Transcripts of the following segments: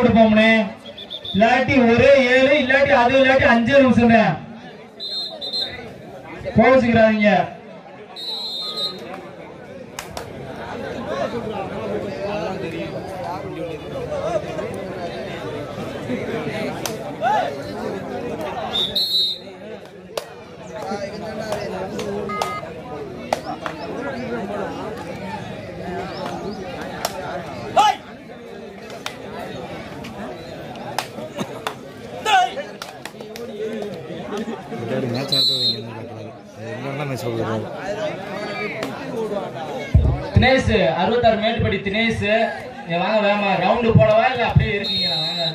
போட்டு போமனே இல்லாட்டி ஒரே ஏழு இல்லாட்டி அது இல்லாட்டி அஞ்சு நிமிஷம் கோவிச்சுக்கிறாதீங்க முன்னாடி மேட்ச் ஆடுறது இங்கே இருந்து பார்க்கறாரு எங்கே மேட்ச் பார்க்குறாரு தினேஷ் அறுபத்தாறு மேட்டுப்படி தினேஷ் நீங்க வாங்க வேமா ரவுண்டு போடவா இல்ல அப்படியே இருக்கீங்களா வாங்க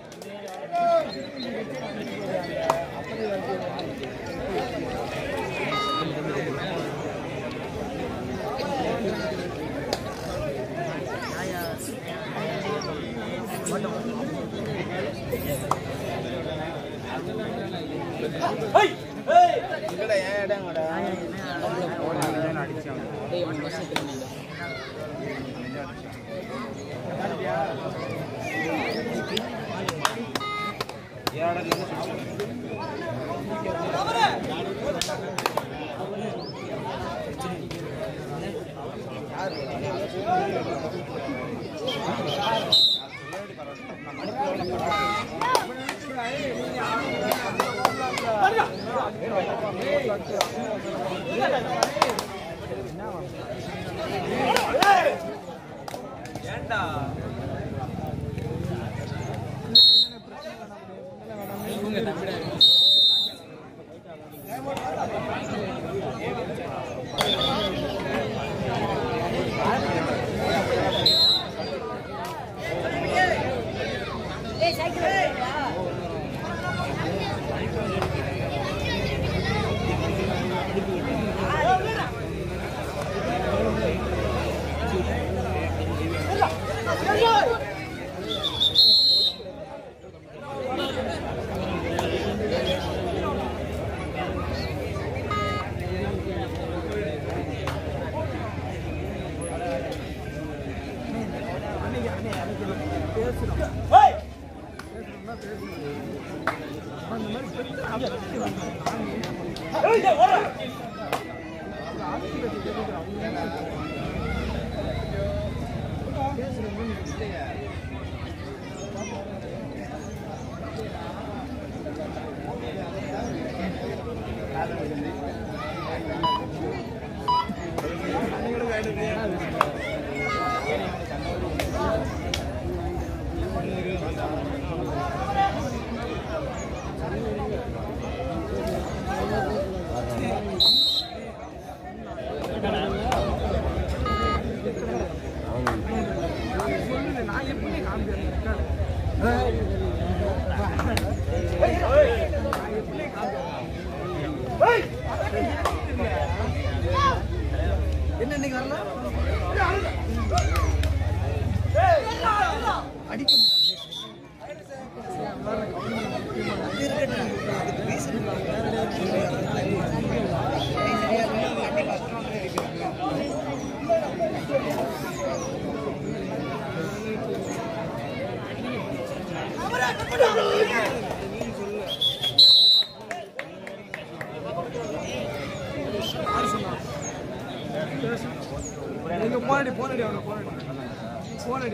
நீங்க போனடி போனடி அவனை போனடி போனடி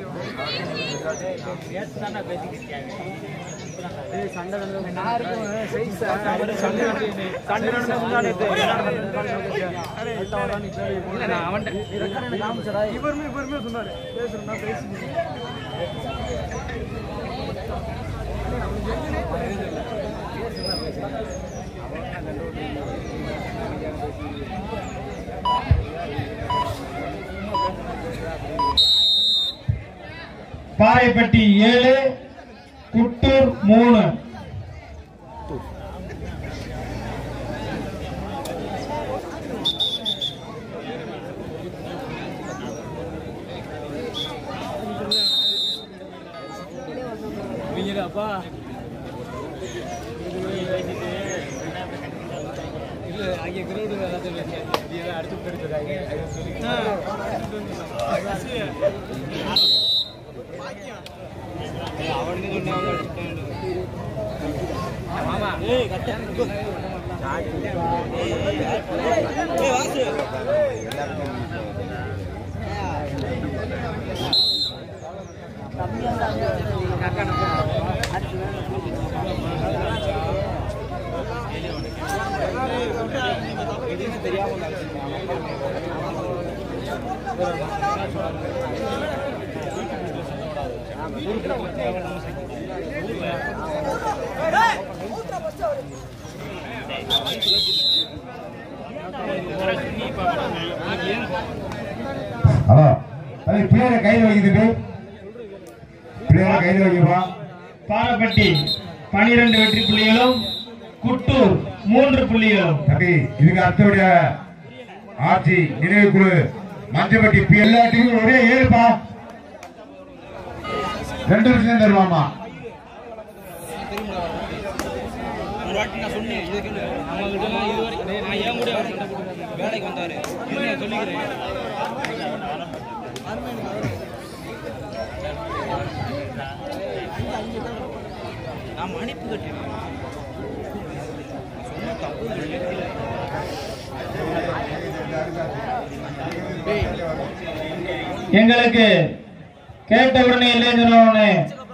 இவருமே இவருமே சொன்னாரு பேசுறேன்னா பேசுங்க பாறைப்பட்டி ஏழு குட்டூர் மூணு அவன் ஹலோ அது பிள்ளைகளை கையில் வைக்குது பிள்ளைகளை கையில் வைக்கப்பா பாரப்பட்டி பனிரெண்டு வெற்றி புள்ளிகளும் குட்டூர் மூன்று புள்ளிகளும் தம்பி இதுக்கு அடுத்தபடியா ஆட்சி நினைவு குழு மஞ்சப்பட்டி பி எல்லா டீமும் ஒரே ஏழுப்பா ரெண்டு விஷயம் தருவாமா ஒரு வாட்டி நான் சொன்னேன் இதுக்கு நம்ம கிட்ட இது வரைக்கும் நான் ஏன் கூட அவர் சண்டை போட்டு வேலைக்கு வந்தாரு இது நான் சொல்லிக்கிறேன் நான் மன்னிப்பு கட்டினேன் சொன்ன தப்பு இல்லை. எங்களுக்கு கேட்ட உடனே இல்லைன்னு சொன்ன உடனே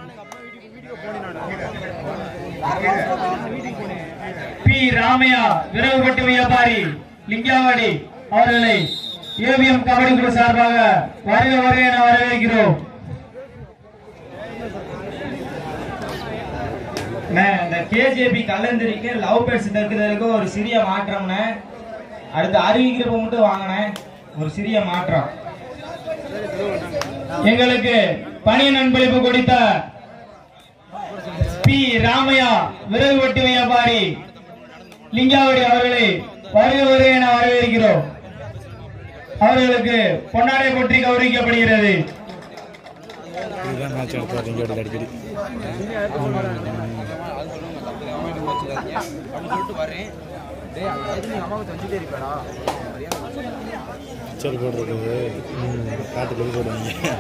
பி ராமையா விரைவுபட்டு வியாபாரி லிங்காவாடி அவர்களை ஏவிஎம் கபடி குழு சார்பாக வருக வருக என வரவேற்கிறோம் அண்ணே, இந்த கேஜேபி கல்லந்திரிக்கு லவ் பேர்ட்ஸ் தடுக்கிறதுக்கு ஒரு சிறிய மாற்றம்னே அடுத்து அறிவிக்கிறப்ப மட்டும் வாங்கினேன் ஒரு சிறிய மாற்றம் எங்களுக்கு பணி நண்பளிப்பு கொடுத்த பி ராமையா விறகு வெட்டு வியாபாரி லிங்காவடி அவர்களை வருக வருக என வரவேற்கிறோம் அவர்களுக்கு பொன்னாடை போற்றி கௌரவிக்கப்படுகிறது இதுதான் மேட்ச் நடத்துவார் இங்கோட அடிக்கடி அப்படின்னு சொல்லிட்டு வரேன் சரி போட்டுருக்குது காட்டுக்குள்ளே போடுவாங்க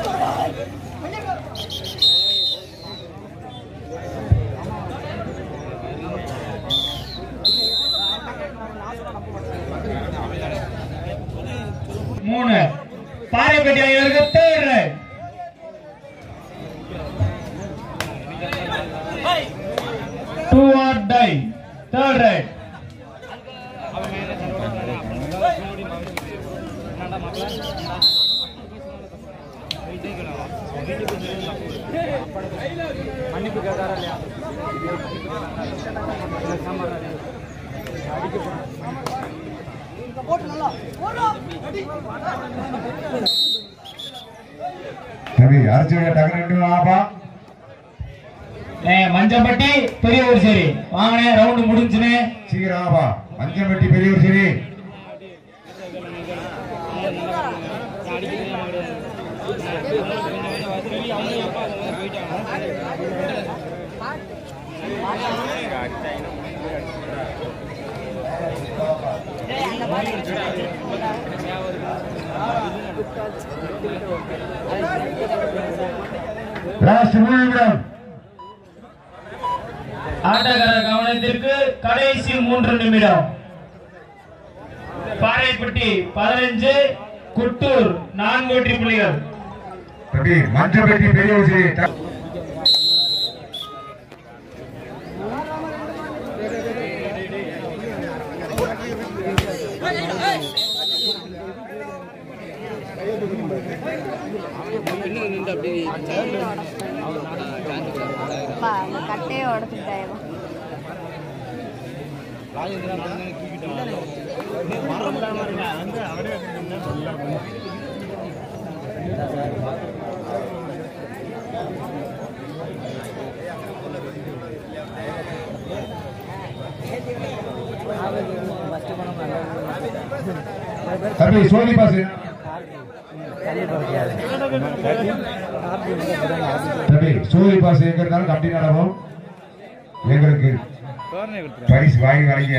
மூணு பாறைப்பட்டி அணியினருக்கு third right two or tie third right தம்பி அரைச்சி வைக்க டக்கு ரெண்டு வாப்பா மஞ்சப்பட்டி பெரிய ஊர் சரி வாங்கினேன் ரவுண்டு முடிஞ்சுனே சீக்கிரம் வாப்பா மஞ்சம்பட்டி பெரியவர் சரி லாஸ்ட் மூணு நிமிடம் ஆட்டக்காரர் கவனத்திற்கு கடைசி மூன்று நிமிடம் பாறைப்பட்டி பதினஞ்சு குட்டூர் நான்கு வெற்றி புள்ளிகள் தம்பி மஞ்சப்பட்டி பெரியவர் சரி ட- அப்பா அந்த கட்டையை உடச்சுட்டாயமா தம்பி சோனி பாஸ் தம்பி சோனி பாஸ் எங்க இருந்தாலும் கம்பெனி நடக்கும் எங்களுக்கு பரிசு வாங்கி வழங்க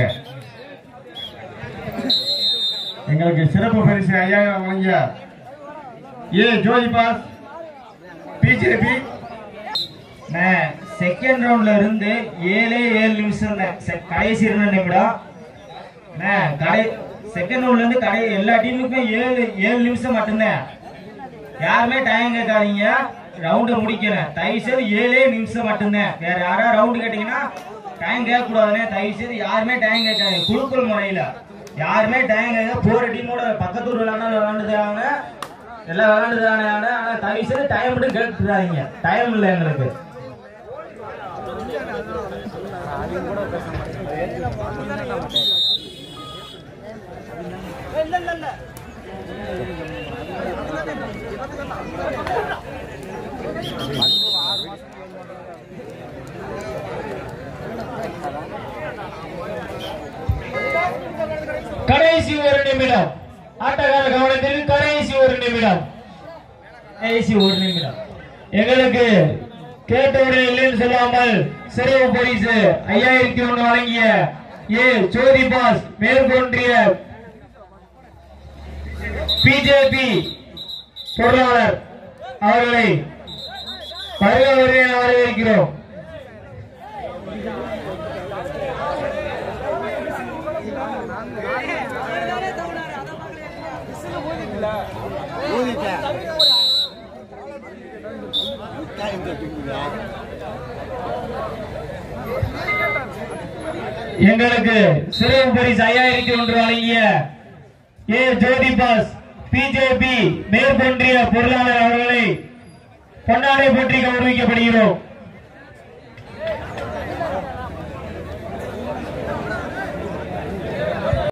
எங்களுக்கு சிறப்பு பரிசு ஐயாயிரம் வழங்க ஏ ஜோதி பாஸ் பிஜேபி அண்ணே, செகண்ட் ரவுண்ட்ல இருந்து ஏழே ஏழு நிமிஷம் தான் செ- கடைசி ரெண்டு நிமிடம் அண்ணே, கடை செகண்ட் ரவுண்ட்ல இருந்து கடை எல்லா டீமுக்குமே ஏழு ஏழு நிமிஷம் மட்டும்தான் யாருமே டைம் கேட்காதீங்க ரவுண்டை முடிக்கணும் தயவு செய்து ஏழே நிமிஷம் மட்டும்தான் வேற யாரா ரவுண்டு கேட்டீங்கன்னா டைம் கேட்க கூடாதுனே தயவு செய்து யாருமே டைம் கேட்காதீங்க குழுக்கள் முறையில யாருமே டைம் கேட்க போற டீமோட பக்கத்து ஊர் விளையாண்டு விளையாண்டுதாங்க எல்லாம் விளையாண்டுதானே ஆனா தயவு செய்து டைம் மட்டும் கேட்டுறாதீங்க டைம் இல்லை எங்களுக்கு கடைசி ஒரு நிமிடம் ஆட்டக்கார கவனத்தில் கடைசி ஒரு நிமிடம் கடைசி ஒரு நிமிடம் எங்களுக்கு கேட்டவுடன் இல்லைன்னு சொல்லாமல் சிறப்பு பரிசு ஐயாயிரத்தி ஒண்ணு வழங்கிய ஏ ஜோதி பாஸ் மேற்கொன்றிய பிஜேபி பொருளாளர் அவர்களை வருக வருக என வரவேற்கிறோம் எங்களுக்கு சிறப்பு பரிசு ஐயாயிரத்தி ஒன்று வழங்கிய ஏ ஜோதி பாஸ் பிஜேபி மேற்கொன்றிய பொருளாளர் அவர்களை பொன்னாடை போற்றி கௌரவிக்கப்படுகிறோம்